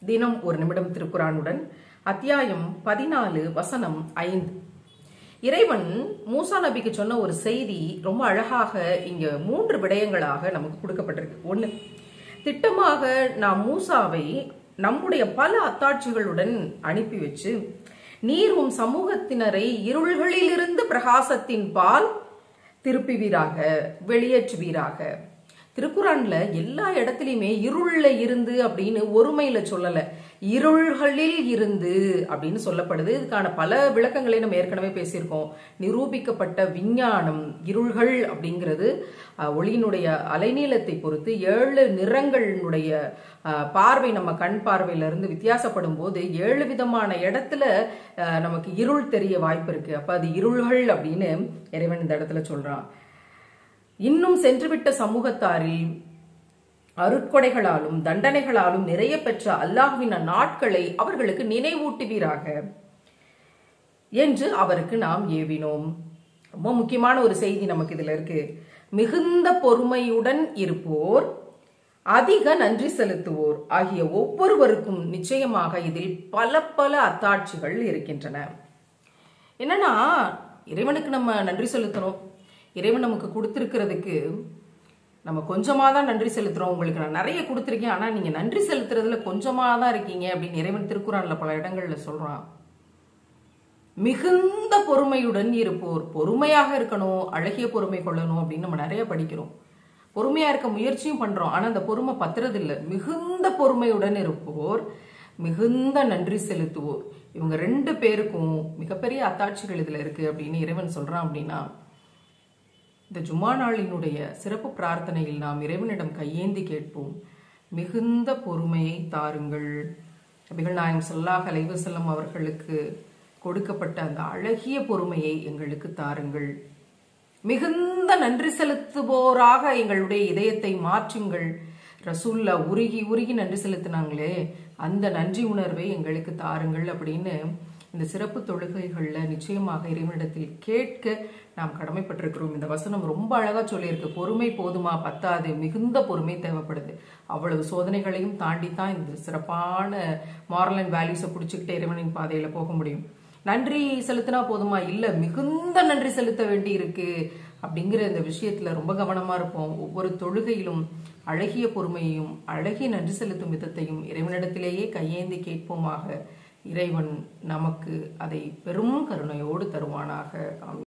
தினம் ஒரு நிமிடம் திருக்குறானுடன் அத்தியாயம் பதினாலு வசனம் ஐந்து இறைவன் மூசா நபிக்கு சொன்ன ஒரு செய்தி ரொம்ப அழகாக இங்க மூன்று விடயங்களாக நமக்கு கொடுக்கப்பட்டிருக்கு ஒண்ணு திட்டமாக நாம் மூசாவை நம்முடைய பல அத்தாட்சிகளுடன் அனுப்பி வச்சு நீர் உம் சமூகத்தினரை இருள்களிலிருந்து பிரகாசத்தின் பால் திருப்புவீராக வெளியேற்றுவீராக திருக்குறான்ல எல்லா இடத்துலயுமே இருள்ல இருந்து அப்படின்னு ஒருமையில சொல்லல இருள்களில் இருந்து அப்படின்னு சொல்லப்படுது இதுக்கான பல விளக்கங்களை நம்ம ஏற்கனவே பேசியிருக்கோம் நிரூபிக்கப்பட்ட விஞ்ஞானம் இருள்கள் அப்படிங்கிறது அஹ், ஒளியினுடைய அலைநீளத்தை பொறுத்து ஏழு நிறங்களினுடைய அஹ், பார்வை நம்ம கண் பார்வையில இருந்து வித்தியாசப்படும் போது ஏழு விதமான இடத்துல அஹ், நமக்கு இருள் தெரிய வாய்ப்பு இருக்கு அப்ப அது இருள்கள் அப்படின்னு இறைவன் இந்த இடத்துல சொல்றான் இன்னும் சென்றுவிட்ட சமூகத்தாரில் அருட்கொடைகளாலும் தண்டனைகளாலும் நிறைய பெற்ற அல்லாஹ்வின் நாட்களை அவர்களுக்கு நினைவூட்டுவீராக என்று அவருக்கு நாம் ஏவினோம் ரொம்ப முக்கியமான ஒரு செய்தி நமக்கு இதுல இருக்கு மிகுந்த பொறுமையுடன் இருப்போர் அதிக நன்றி செலுத்துவோர் ஆகிய ஒவ்வொருவருக்கும் நிச்சயமாக இதில் பல பல அத்தாட்சிகள் இருக்கின்றன என்னன்னா இறைவனுக்கு நம்ம நன்றி செலுத்தணும் இறைவன் நமக்கு கொடுத்திருக்கிறதுக்கு நம்ம கொஞ்சமாக தான் நன்றி செலுத்துறோம் உங்களுக்கு நான் நிறைய கொடுத்துருக்கேன் ஆனால் நீங்கள் நன்றி செலுத்துறதுல கொஞ்சமாக தான் இருக்கீங்க அப்படின்னு இறைவன் திருக்குறான்ல பல இடங்கள்ல சொல்றான் மிகுந்த பொறுமையுடன் இருப்போர் பொறுமையாக இருக்கணும் அழகிய பொறுமை கொள்ளணும் அப்படின்னு நம்ம நிறைய படிக்கிறோம் பொறுமையா இருக்க முயற்சியும் பண்றோம் ஆனா அந்த பொறுமை பத்துறது இல்ல மிகுந்த பொறுமையுடன் இருப்போர் மிகுந்த நன்றி செலுத்துவோர் இவங்க ரெண்டு பேருக்கும் மிகப்பெரிய அத்தாட்சிகள் இதுல இருக்கு அப்படின்னு இறைவன் சொல்றான் அப்படின்னா இந்த ஜும்மா நாளினுடைய சிறப்பு பிரார்த்தனையில் நாம் இறைவனிடம் கையேந்தி கேட்போம் மிகுந்த பொறுமையை தாருங்கள் நபிகள் நாயம் ஸல்லல்லாஹு அலைஹி வஸல்லம் அவர்களுக்கு கொடுக்கப்பட்ட அந்த அழகிய பொறுமையை எங்களுக்கு தாருங்கள் மிகுந்த நன்றி செலுத்துவோராக எங்களுடைய இதயத்தை மாற்றுங்கள் ரசூல்லா உருகி உருகி நன்றி செலுத்தினாங்களே அந்த நன்றி உணர்வை எங்களுக்கு தாருங்கள் அப்படின்னு இந்த சிறப்பு தொழுகைகள்ல நிச்சயமாக இறைவனிடத்தில் கேட்க நாம் கடமைப்பட்டிருக்கிறோம் இந்த வசனம் ரொம்ப அழகா சொல்லியிருக்கு பொறுமை போதுமா பத்தாது மிகுந்த பொறுமை தேவைப்படுது அவ்வளவு சோதனைகளையும் தாண்டி தான் இந்த சிறப்பான மாரல் அண்ட் வேல்யூஸை பிடிச்சிக்கிட்டே இறைவனின் பாதையில போக முடியும் நன்றி செலுத்தினா போதுமா இல்ல மிகுந்த நன்றி செலுத்த வேண்டி இருக்கு அப்படிங்கிற இந்த விஷயத்துல ரொம்ப கவனமா இருப்போம் ஒவ்வொரு தொழுகையிலும் அழகிய பொறுமையையும் அழகிய நன்றி செலுத்தும் விதத்தையும் இறைவனிடத்திலேயே கையேந்தி கேட்போமாக இறைவன் நமக்கு அதை பெரும் கருணையோடு தருவானாக ஆமென்.